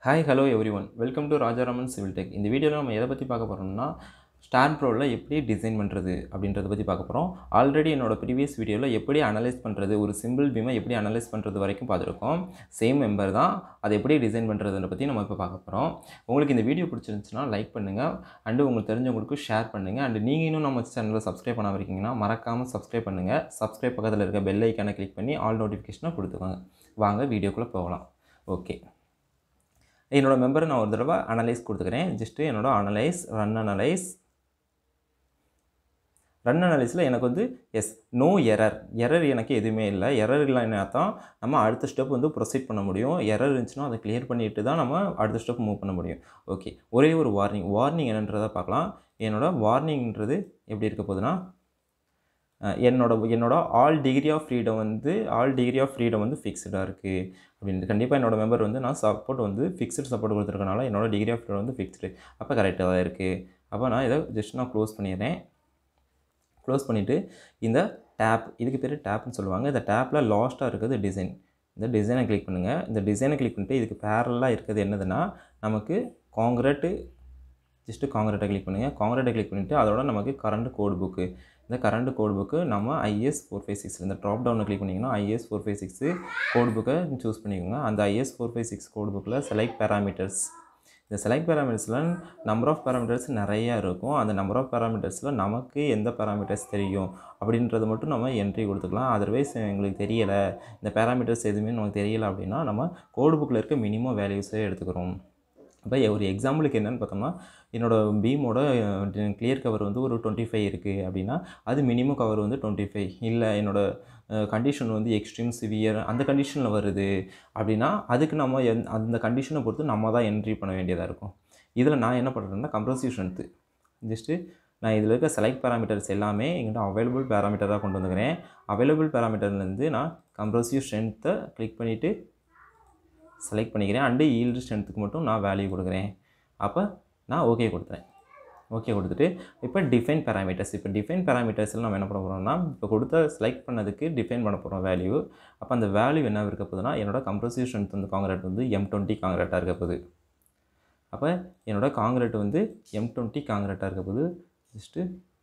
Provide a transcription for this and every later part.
hi hello everyone welcome to Rajaraman civil tech இந்த வீடியோவில் நம்ம எதை பற்றி பார்க்க போகிறோம்னா ஸ்டார் ப்ரோவில் எப்படி டிசைன் பண்ணுறது அப்படின்றத பற்றி பார்க்க போகிறோம் ஆல்ரெடி என்னோட ப்ரீவியஸ் வீடியோவில் எப்படி அனலைஸ் பண்ணுறது ஒரு சிம்பிள் பீமை எப்படி அனலைஸ் பண்ணுறது வரைக்கும் பார்த்துருக்கோம் சேம் மெம்பர் தான் அதை எப்படி டிசைன் பண்ணுறதுன்ற பற்றி நம்ம இப்போ பார்க்க போகிறோம் உங்களுக்கு இந்த வீடியோ பிடிச்சிருந்துச்சுன்னா லைக் பண்ணுங்கள் அண்டு உங்களுக்கு தெரிஞ்சவங்களுக்கு ஷேர் பண்ணுங்கள் அண்டு நீங்கள் இன்னும் நம்ம சேனலை சப்ஸ்கிரைப் பண்ணாமல் இருக்கீங்கன்னா மறக்காமல் சப்ஸ்கிரைப் பண்ணுங்கள் சப்ஸ்கிரைப் பக்கத்தில் இருக்க பெல் ஐக்கானை கிளிக் பண்ணி ஆல் நோட்டிஃபிகேஷனை கொடுத்துக்கோங்க வாங்க வீடியோக்குள்ளே போகலாம் ஓகே என்னோடய மெம்பரை நான் ஒரு தடவை அனலைஸ் கொடுத்துக்கிறேன் ஜஸ்ட்டு என்னோட அனலைஸ் ரன் அனலைஸ் ரன் அனலைஸில் எனக்கு வந்து எஸ் நோ எரர் எரர் எனக்கு எதுவுமே இல்லை எரர் இல்லைன்னா தான் நம்ம அடுத்த ஸ்டெப் வந்து ப்ரொசீட் பண்ண முடியும் எரர் இருந்துச்சுன்னா அதை கிளியர் பண்ணிட்டு தான் நம்ம அடுத்த ஸ்டெப் மூவ் பண்ண முடியும் ஓகே ஒரே ஒரு வார்னிங் வார்னிங் என்னன்றதை பார்க்கலாம் என்னோட வார்னிங்ன்றது எப்படி இருக்க போகுதுன்னா அஹ், என்னோட என்னோட ஆல் டிகிரி ஆஃப் ஃப்ரீடம் வந்து ஆல் டிகிரி ஆஃப் ஃப்ரீடம் வந்து ஃபிக்ஸ்டாக இருக்குது அப்படின்ட்டு கண்டிப்பாக என்னோட மெம்பர் வந்து நான் சப்போர்ட் வந்து ஃபிக்ஸ்டு சப்போர்ட் கொடுத்துருக்கனால என்னோட டிகிரி ஆஃப் ஃப்ரீடம் வந்து ஃபிக்ஸ்டு அப்போ கரெக்டாக தான் இருக்குது அப்போ நான் இதை ஜஸ்ட் நான் க்ளோஸ் பண்ணிடுறேன் க்ளோஸ் பண்ணிவிட்டு இந்த டேப் இதுக்கு பேர் டேப்னு சொல்லுவாங்க இந்த டேப்பில் லாஸ்ட்டாக இருக்குது டிசைன் இந்த டிசைனை கிளிக் பண்ணுங்கள் இந்த டிசைனை கிளிக் பண்ணிட்டு இதுக்கு பேரலாக இருக்கிறது என்னதுன்னா நமக்கு காங்கிரட்டு ஜஸ்ட்டு காங்கிரட்டை கிளிக் பண்ணுங்கள் காங்கிரட்டை கிளிக் பண்ணிவிட்டு அதோட நமக்கு கரண்ட் கோட் புக்கு இந்த கரண்ட் கோட் புக்கு நம்ம ஐஎஸ் ஃபோர் ஃபைவ் சிக்ஸ் இந்த ட்ராப் டவுனை கிளிக் பண்ணிங்கன்னா IS four five six code புக்கை சூஸ் பண்ணிக்கோங்க அந்த IS four five six code புக்கில் செலக்ட் பேராமீட்டர்ஸ் இந்த செலக்ட் பேராமீட்டர்ஸில் நம்பர் ஆஃப் பேராமீட்டர்ஸ் நிறையா இருக்கும் அந்த நம்பர் ஆஃப் பேராமீட்டர்ஸில் நமக்கு எந்த பேராமீட்டர்ஸ் தெரியும் அப்படின்றத மட்டும் நம்ம என்ட்ரி கொடுத்துக்கலாம் அதர்வைஸ் எங்களுக்கு தெரியலை இந்த பேராமீட்டர்ஸ் எதுவுமே நமக்கு தெரியலை அப்படின்னா நம்ம கோடு புக்கில் இருக்க மினிமம் வேல்யூஸே எடுத்துக்கிறோம் இப்போ ஒரு எக்ஸாம்பிளுக்கு என்னென்னு பார்த்தோம்னா என்னோடய பீமோட கிளியர் கவர் வந்து ஒரு டுவெண்ட்டி ஃபைவ் இருக்குது அப்படின்னா அது மினிமம் கவர் வந்து டுவெண்ட்டி ஃபைவ் இல்லை என்னோடய கண்டிஷன் வந்து எக்ஸ்ட்ரீம் சிவியர் அந்த கண்டிஷனில் வருது அப்படின்னா அதுக்கு நம்ம எந் அந்த கண்டிஷனை பொறுத்து நம்ம தான் என்ட்ரி பண்ண வேண்டியதாக இருக்கும் இதில் நான் என்ன பண்ணுறேன்னா கம்ப்ரசிவ் ஸ்ட்ரென்த்து ஜஸ்ட்டு நான் இதில் இருக்க செலக்ட் பேராமீட்டர்ஸ் எல்லாமே எங்கிட்ட அவைலபிள் பேராமீட்டராக கொண்டு வந்துக்கிறேன் அவைலபிள் பேராமீட்டர்லேருந்து நான் கம்ப்ரசிவ் ஸ்ட்ரென்த்தை கிளிக் பண்ணிவிட்டு செலக்ட் பண்ணிக்கிறேன் அண்டு ஈல்டு ஸ்ட்ரென்த்துக்கு மட்டும் நான் வேல்யூ கொடுக்குறேன் அப்போ நான் ஓகே கொடுத்துறேன் ஓகே கொடுத்துட்டு இப்போ டிஃபைன் பேராமீட்டர்ஸ் இப்போ டிஃபைன் பேராமீட்டர்ஸில் நம்ம என்ன பண்ண போகிறோம்னா இப்போ கொடுத்த செலக்ட் பண்ணதுக்கு டிஃபைன் பண்ண போகிறோம் வேல்யூ அப்போ அந்த வேல்யூ என்ன இருக்க போகுதுன்னா என்னோட கம்ப்ரசிவ் ஸ்ட்ரென்த் வந்து காங்கிரேட் வந்து எம் டுவெண்ட்டி காங்கிரேட்டாக இருக்க போகுது அப்போ என்னோட காங்கிரேட் வந்து எம் டுவெண்ட்டி காங்கிரேட்டாக இருக்க போகுது just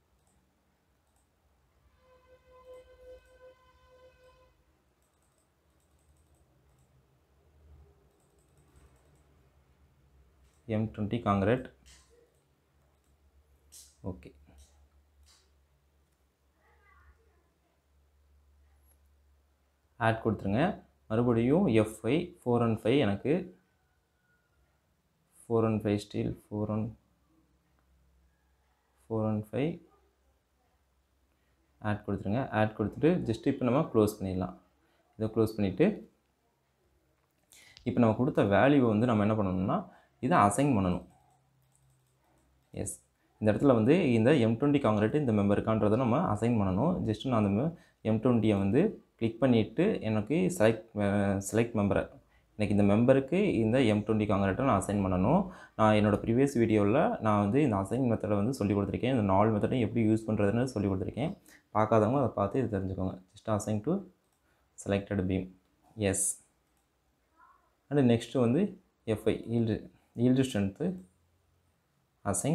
M twenty concrete okay add கொடுத்துருங்க மறுபடியும் எஃப்ஐ ஃபோர் ஒன் ஃபைவ் எனக்கு four one five steel four one four one five add கொடுத்துருங்க ஆட் கொடுத்துட்டு ஜஸ்ட் இப்போ நம்ம க்ளோஸ் பண்ணிடலாம் இதை க்ளோஸ் பண்ணிவிட்டு இப்போ நம்ம கொடுத்த வேல்யூவை வந்து நம்ம என்ன பண்ணணும்னா இதை அசைன் பண்ணணும் எஸ் இந்த இடத்துல வந்து இந்த எம் டுவெண்ட்டி காங்கிரேட் இந்த மெம்பருக்கான்றதை நம்ம அசைன் பண்ணணும் ஜஸ்ட் நான் அந்த எம் டுவெண்ட்டியை வந்து கிளிக் பண்ணிவிட்டு எனக்கு செலக்ட் செலக்ட் மெம்பரை எனக்கு இந்த மெம்பருக்கு இந்த எம் டுவெண்ட்டி காங்கிரேட்டை நான் அசைன் பண்ணணும் நான் என்னோடய ப்ரீவியஸ் வீடியோவில் நான் வந்து இந்த அசைன் மெத்தடை வந்து சொல்லி கொடுத்துருக்கேன் இந்த நாலு மெத்தடையும் எப்படி யூஸ் பண்ணுறதுன்னு சொல்லி கொடுத்துருக்கேன் பார்க்காதவங்க அதை பார்த்து இது தெரிஞ்சுக்கோங்க just assign to selected beam yes and next வந்து Fe yield yield strength assign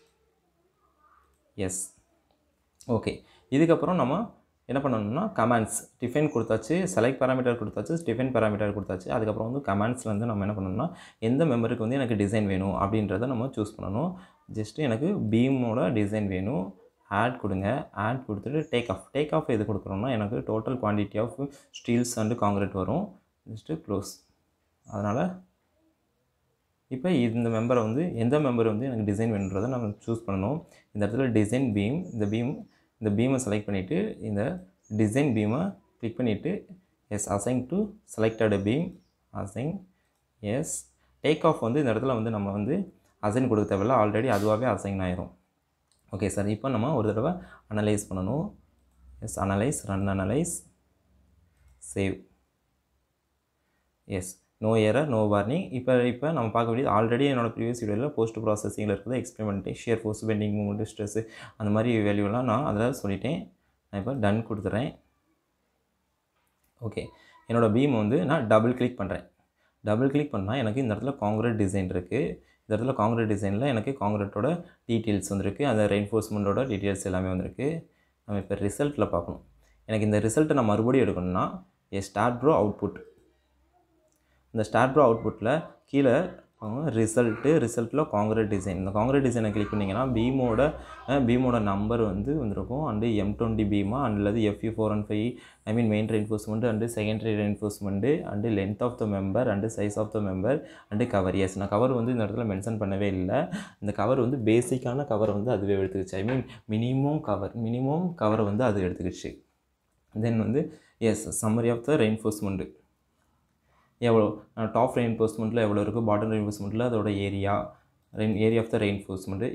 yes okay இதுக்கப்புறம் நம்ம என்ன பண்ணணும்னா கமாண்ட்ஸ் டிஃபைன் கொடுத்தாச்சு செலக்ட் பேராமீட்டர் கொடுத்தாச்சு டிஃபைன் பேராமீட்டர் கொடுத்தாச்சு அதுக்கப்புறம் வந்து கமாண்ட்ஸில் வந்து நம்ம என்ன பண்ணணும்னா எந்த மெம்பருக்கு வந்து எனக்கு டிசைன் வேணும் அப்படின்றத நம்ம சூஸ் பண்ணணும் ஜஸ்ட்டு எனக்கு பீமோட டிசைன் வேணும் ஆட் கொடுங்க ஆட் கொடுத்துட்டு டேக் ஆஃப் டேக் ஆஃப் எது கொடுக்குறோம்னா எனக்கு total quantity of steels and concrete வரும் ஜஸ்ட்டு க்ளோஸ் அதனால் இப்போ இந்த மெம்பரை வந்து எந்த மெம்பர் வந்து எனக்கு டிசைன் வேணுன்றதை நம்ம சூஸ் பண்ணணும் இந்த இடத்துல டிசைன் பீம் இந்த பீம் இந்த பீமை செலக்ட் பண்ணிவிட்டு இந்த டிசைன் பீமை கிளிக் பண்ணிவிட்டு yes assign to selected beam assign yes take off வந்து இந்த இடத்துல வந்து நம்ம வந்து அசைன் கொடுக்க தேவையில்ல ஆல்ரெடி அதுவாகவே அசைன் ஆயிரும் ஓகே சார் இப்போ நம்ம ஒரு தடவை அனலைஸ் பண்ணணும் yes analyse run analyse save yes no error no warning இப்போ இப்போ நம்ம பார்க்க வேண்டியது ஆல்ரெடி என்னோட ப்ரீவியஸ் வீடியோவில் போஸ்ட் ப்ராசஸிங்கில் இருக்கிறது experiment shear force bending moment stress அந்த மாதிரி வேல்யூலாம் நான் அதில் சொல்லிட்டேன் நான் இப்போ டன் கொடுத்துட்றேன் ஓகே என்னோடய பீம் வந்து நான் டபுள் கிளிக் பண்ணுறேன் டபுள் கிளிக் பண்ணால் எனக்கு இந்த இடத்துல காங்கிரட் டிசைன் இருக்குது இந்த இடத்துல காங்கிரட் டிசைனில் எனக்கு காங்கிரட்டோட டீட்டெயில்ஸ் வந்திருக்கு அந்த ரெயின்ஃபோர்ஸ்மெண்ட்டோட டீட்டெயில்ஸ் எல்லாமே வந்திருக்கு நம்ம இப்போ ரிசல்ட்டில் பார்க்கணும் எனக்கு இந்த ரிசல்ட்டை நான் மறுபடியும் எடுக்கணும்னா ஏ ஸ்டார்ட் ப்ரோ அவுட்புட் இந்த ஸ்டார்ட் ப்ரோ அவுட்புட்டில் கீழே ரிசல்ட்டு ரிசல்ட்டில் காங்கிரட் டிசைன் இந்த காங்கிரட் டிசைனை கிளிக் பண்ணிங்கன்னா பீமோட பீமோட நம்பர் வந்து வந்திருக்கும் அண்டு எம் டுவெண்ட்டி பீமா அண்ட் அல்லது Fe four and five I mean main reinforcement and secondary reinforcement and length of the member and size of the member and cover yes நான் கவர் வந்து இந்த இடத்துல மென்ஷன் பண்ணவே இல்லை இந்த கவர் வந்து பேசிக்கான கவர் வந்து அதுவே எடுத்துக்கிச்சு I mean minimum cover minimum கவரை வந்து அது எடுத்துக்கிச்சு தென் வந்து yes summary of the reinforcement எவ்வளோ டாப் ரெயின்ஃபோர்ஸ்மெண்ட்டில் எவ்வளோ இருக்குது பாட்டம் ரெயின்ஃபோர்ஸ்மெண்ட்டில் அதோட area rain area of the reinforcement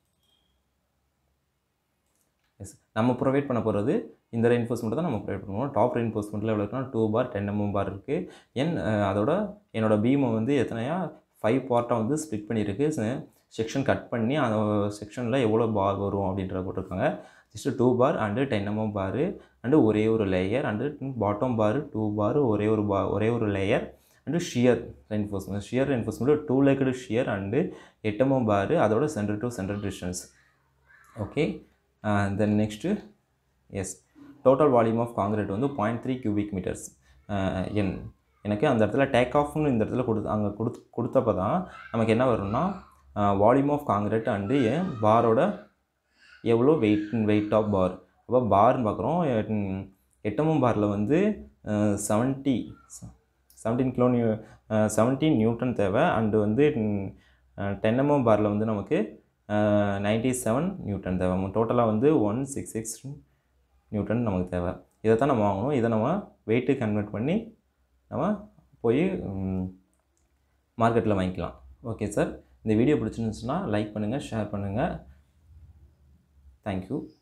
yes நம்ம ப்ரொவைட் பண்ண போகிறது இந்த ரெயின்ஃபோர்ஸ்மெண்ட் தான் நம்ம ப்ரொவைட் பண்ணுவோம் டாப் ரெயின்ஃபோர்ஸ்மெண்ட்டில் எவ்வளோ இருக்குன்னா two bar ten mm bar இருக்குது என் அதோட என்னோட பீமை வந்து எத்தனையா ஃபைவ் பார்ட்டாக வந்து ஸ்ப்ளிட் பண்ணியிருக்கு செக்ஷன் கட் பண்ணி அந்த செக்ஷனில் எவ்வளோ பார் வரும் அப்படின்றத போட்டிருக்காங்க just two bar and ten mm bar and ஒரே ஒரு layer and bottom bar two bar ஒரே ஒரு பா ஒரே ஒரு layer and shear reinforcement shear reinforcement two legged shear and எட்டமும் பார் அதோட centre to centre distance okay then next yes total volume of concrete வந்து பாயிண்ட் த்ரீ கியூபிக் மீட்டர்ஸ் என் எனக்கு அந்த இடத்துல டேக் ஆஃப்னு இந்த இடத்துல கொடுத்து அங்கே கொடுத்து கொடுத்தப்போ தான் நமக்கு என்ன வரும்னா வால்யூம் ஆஃப் காங்கிரீட் அண்டு பாரோட எவ்வளோ வெயிட் வெயிட் ஆஃப் பார் அப்போ பார்னு பார்க்குறோம் எட்டமும் பாரில் வந்து seventy seventeen kilo new seventeen newton தேவை அண்டு வந்து டென் எம்எம் பாரில் வந்து நமக்கு நைன்ட்டி செவன் நியூட்டன் தேவை டோட்டலாக வந்து ஒன் சிக்ஸ் சிக்ஸ் நியூட்டன் நமக்கு தேவை இதை தான் நம்ம வாங்கணும் இதை நம்ம வெயிட்டு கன்வெர்ட் பண்ணி நம்ம போய் மார்க்கெட்டில் வாங்கிக்கலாம் ஓகே சார் இந்த வீடியோ பிடிச்சிருந்துச்சுன்னா லைக் பண்ணுங்கள் ஷேர் பண்ணுங்கள் தேங்க்யூ